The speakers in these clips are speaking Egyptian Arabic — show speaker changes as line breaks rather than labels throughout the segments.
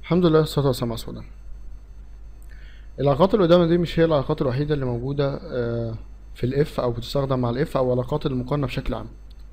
الحمد لله والصلاة والسلام على رسول الله العلاقات اللي قدامنا دي مش هي العلاقات الوحيدة اللي موجودة آه، في الاف او بتستخدم مع الاف او علاقات المقارنة بشكل عام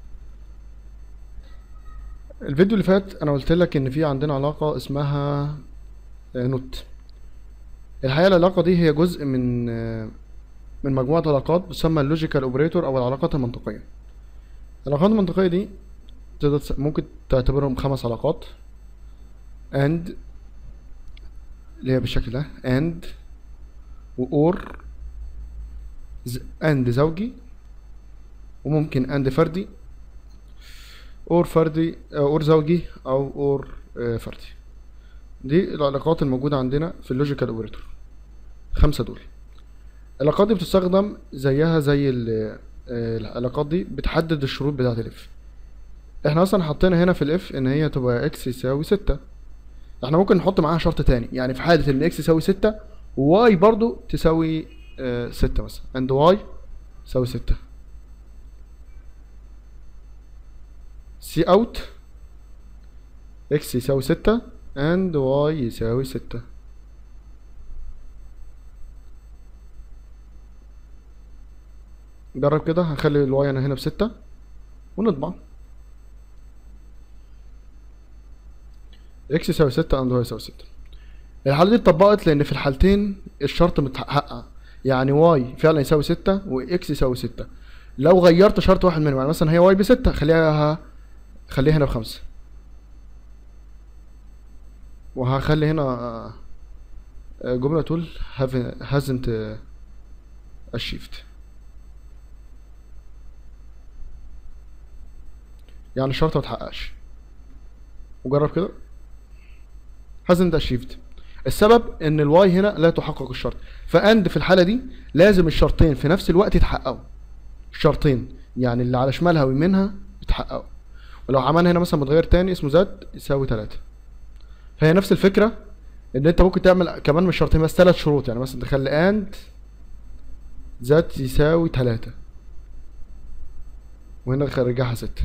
الفيديو اللي فات انا قلت لك ان في عندنا علاقة اسمها آه، نوت الحقيقة العلاقة دي هي جزء من آه، من مجموعة علاقات تسمى اللوجيكال اوبريتور او العلاقات المنطقية العلاقات المنطقية دي تقدر تس- ممكن تعتبرهم خمس علاقات and اللي هي بالشكل ده and و or ز- and زوجي وممكن and فردي or فردي آه، or زوجي او or آه، فردي دي العلاقات الموجودة عندنا في اللوجيكال اوبريتور خمسة دول العلاقات دي بتستخدم زيها زي ال- آه، العلاقات دي بتحدد الشروط بتاعة الاف احنا اصلا حطينا هنا في الاف ان هي تبقى اكس يساوي ستة احنا ممكن نحط معاها شرط تاني يعني في حالة ان اكس يساوي ستة وواي برضو تساوي آه ستة مثلا and واي يساوي ستة سي اوت اكس يساوي ستة and واي يساوي ستة جرب كده هنخلي الواي انا هنا بستة ونطبع اكس يساوي ستة and واي يساوي ستة الحالة دي اتطبقت لأن في الحالتين الشرط متحقق يعني واي فعلا يساوي ستة واكس يساوي ستة لو غيرت شرط واحد منهم يعني مثلا هي واي بستة خليها خليها هنا بخمسة وهخلي هنا آه، آه، جملة تقول have- hasn't آه، achieved يعني الشرط متحققش وجرب كده hasn't achieved السبب ان الواي هنا لا تحقق الشرط فاند في الحاله دي لازم الشرطين في نفس الوقت يتحققوا الشرطين يعني اللي على شمالها ويمينها يتحققوا ولو عملنا هنا مثلا متغير تاني اسمه زد يساوي تلاتة فهي نفس الفكره ان انت ممكن تعمل كمان مش شرطين بس ثلاث شروط يعني مثلا تخلي اند زد يساوي تلاتة وهنا نرجعها ستة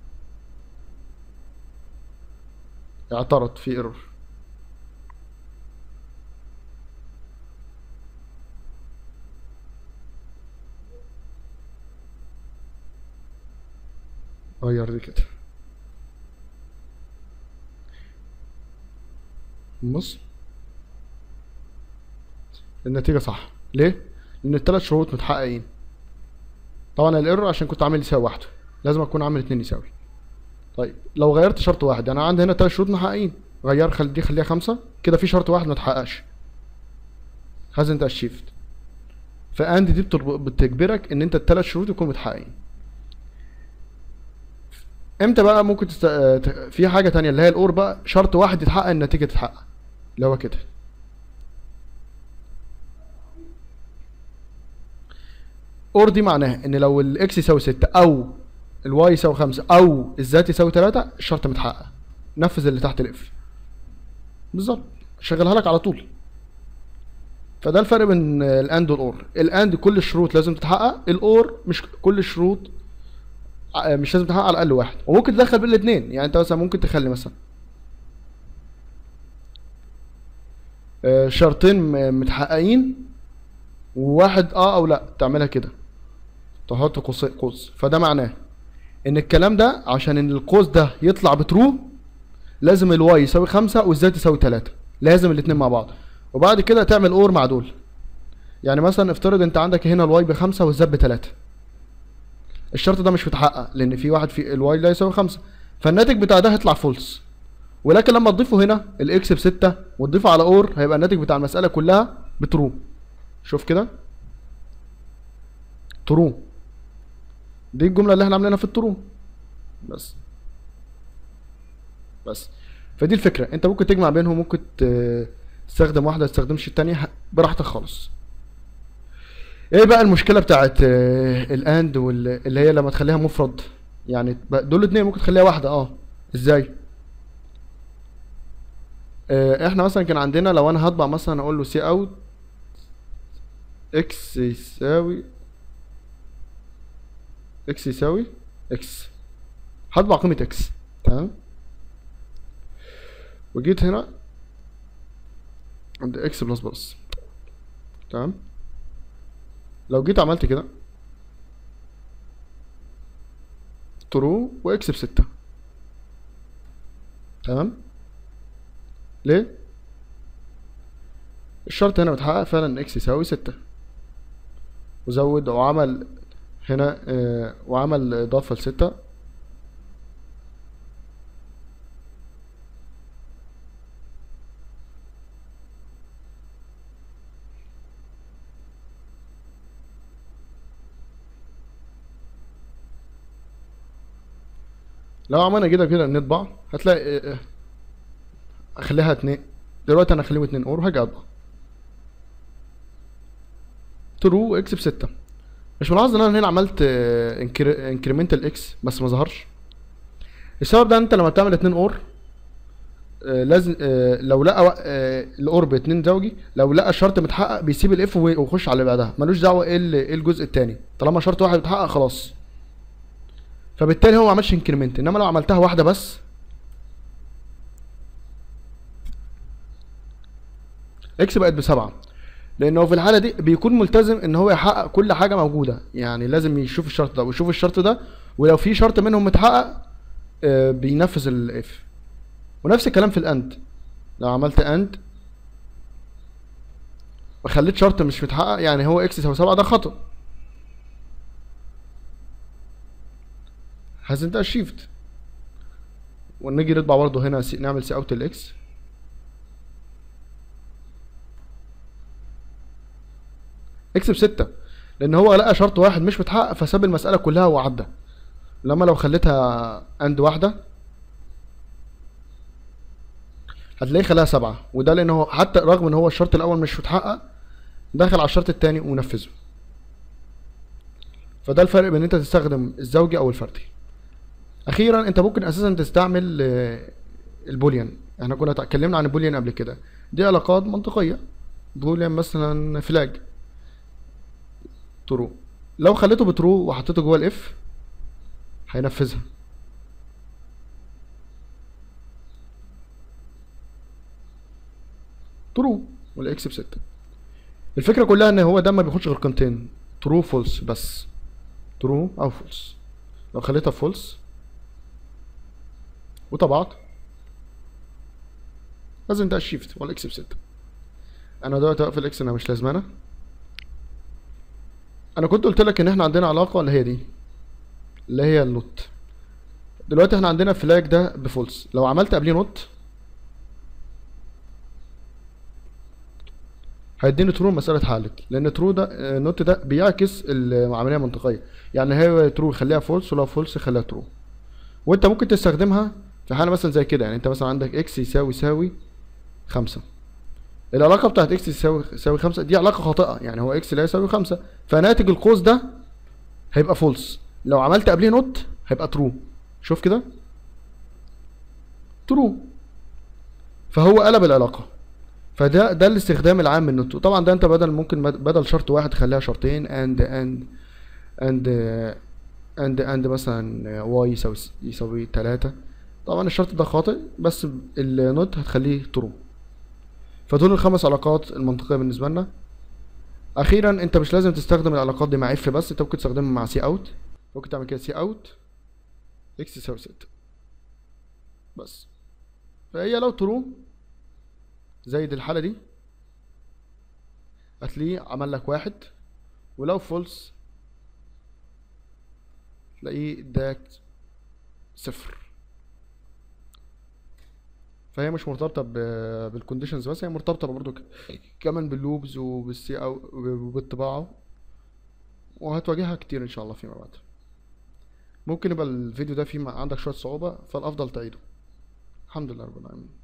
اعترض في ايرور غير دي كده بص النتيجة صح ليه؟ لأن التلات شروط متحققين طبعا الايرور عشان كنت عامل يساوي واحدة لازم أكون عامل اتنين يساوي طيب لو غيرت شرط واحد أنا عندي هنا تلات شروط محققين غير خل دي خليها خمسة كده في شرط واحد متحققش hasn't achieved فاند دي بترب- بتجبرك ان انت التلات شروط يكونوا متحققين امتى بقى ممكن تست... آه، ت- في حاجة تانية اللي هي الاور بقى شرط واحد يتحقق النتيجة تتحقق اللي هو كده اور دي معناها ان لو الاكس يساوي ستة او الواي يساوي خمسة او الذات يساوي تلاتة الشرط متحقق نفذ اللي تحت الاف بالظبط شغلها لك على طول فده الفرق بين الاند والاور الاند كل الشروط لازم تتحقق الاور مش كل الشروط ع- مش لازم تحقق على الاقل واحد وممكن تدخل بين الاثنين يعني انت مثلا ممكن تخلي مثلا آه، شرطين م- متحققين وواحد اه او لا تعملها كده تحط قوس قوس فده معناه ان الكلام ده عشان ان القوس ده يطلع بترو لازم الواي يساوي خمسة والزد يساوي تلاتة لازم الاتنين مع بعض وبعد كده تعمل اور مع دول يعني مثلا افترض انت عندك هنا الواي بخمسة والزد بتلاتة الشرط ده مش متحقق لان في واحد في الواي لا يساوي خمسة فالناتج بتاع ده هيطلع فولس ولكن لما تضيفه هنا الاكس بستة وتضيفه على اور هيبقى الناتج بتاع المسألة كلها بترو شوف كده ترو دي الجملة اللي احنا عاملينها في الترو بس بس فدي الفكرة انت ممكن تجمع بينهم ممكن ت- تستخدم واحدة تستخدمش التانية ه- براحتك خالص ايه بقى المشكلة بتاعت آه، الاند وال- اللي هي لما تخليها مفرد يعني بقى- دول الاتنين ممكن تخليها واحدة اه ازاي آه، احنا مثلا كان عندنا لو انا هطبع مثلا اقول له سي اوت اكس يساوي اكس يساوي اكس هطبع قيمة اكس تمام وجيت هنا عند اكس بلس بلس تمام لو جيت عملت كده ترو واكس بستة تمام ليه الشرط هنا متحقق فعلا ان اكس يساوي ستة وزود وعمل هنا آه وعمل اضافة لستة لو عملنا كده كده نطبع هتلاقي آه، آه، اخليها اتنين دلوقتي انا اخليهم اتنين اور وهاجي اطبع ترو اكس بستة مش ملاحظ ان انا هنا عملت انكريمنتال اكس بس ما ظهرش السبب ده انت لما بتعمل اتنين اور آه، لازم آه، لو لقى وا- آه، الاور باتنين زوجي لو لقى الشرط متحقق بيسيب الاف ويخش على اللي بعدها ملوش دعوه ايه ال- إيه الجزء التاني طالما شرط واحد متحقق خلاص فبالتالي هو ما عملش انكريمنت انما لو عملتها واحده بس اكس بقت بسبعة لانه في الحاله دي بيكون ملتزم ان هو يحقق كل حاجه موجوده يعني لازم يشوف الشرط ده ويشوف الشرط ده ولو في شرط منهم متحقق آه، بينفذ الاف ونفس الكلام في الاند لو عملت اند وخليت شرط مش متحقق يعني هو اكس يساوي سبعة ده خطأ hasn't achieved ونيجي نطبع برضه هنا سي نعمل سي اوت الاكس اكس بستة لان هو لقى شرط واحد مش متحقق فساب المسألة كلها وعدى لما لو خليتها اند واحدة هتلاقيه خلاها سبعة وده لان هو حتى رغم ان هو الشرط الاول مش متحقق دخل على الشرط التاني ونفذه فده الفرق بين ان انت تستخدم الزوجي او الفردي اخيرا انت ممكن اساسا تستعمل آه، البوليان احنا كنا اتكلمنا عن البوليان قبل كده دي علاقات منطقية بوليان مثلا فلاج ترو لو خليته بترو وحطيته جوه الاف هينفذها ترو والاكس بستة الفكرة كلها ان هو ده ما بياخدش غير قيمتين ترو فولس بس ترو او فولس لو خليتها فولس وطبعت لازم ده الشيفت والاكس بستة انا دلوقتي واقف الاكس انا مش لازمانه انا كنت قلت لك ان احنا عندنا علاقه اللي هي دي اللي هي النوت دلوقتي احنا عندنا فلاج ده بفولس لو عملت قبليه نوت هيديني ترو مسألة اتحلت لأن ترو ده آه، نوت ده بيعكس العملية المنطقية يعني هي ترو يخليها فولس ولو فولس يخليها ترو وانت ممكن تستخدمها في حالة مثلا زي كده يعني انت مثلا عندك اكس يساوي يساوي خمسة العلاقة بتاعت اكس يساوي يساوي خمسة دي علاقة خاطئة يعني هو اكس لا يساوي خمسة فناتج القوس ده هيبقى فولس لو عملت قبليه نوت هيبقى ترو شوف كده ترو فهو قلب العلاقة فده ده الاستخدام العام من النوت طبعا ده انت بدل ممكن مد- بدل شرط واحد تخليها شرطين اند اند اند اند اند مثلا واي يساوي يساوي تلاتة طبعا الشرط ده خاطئ بس النوت هتخليه ترو فدول الخمس علاقات المنطقية بالنسبة لنا أخيرا أنت مش لازم تستخدم العلاقات دي مع اف بس أنت ممكن تستخدمها مع سي أوت ممكن تعمل كده سي أوت اكس يساوي ستة بس فهي لو ترو زي دي الحالة دي هتلاقيه عمل لك واحد ولو فولس تلاقيه اداك صفر فهي مش مرتبطة بالكونديشنز بس هي مرتبطة برضو ك- كمان باللوبز وبالسي او وبالطباعة وهتواجهها كتير ان شاء الله فيما بعد ممكن يبقى الفيديو ده فيه عندك شوية صعوبة فالافضل تعيده الحمد لله رب العالمين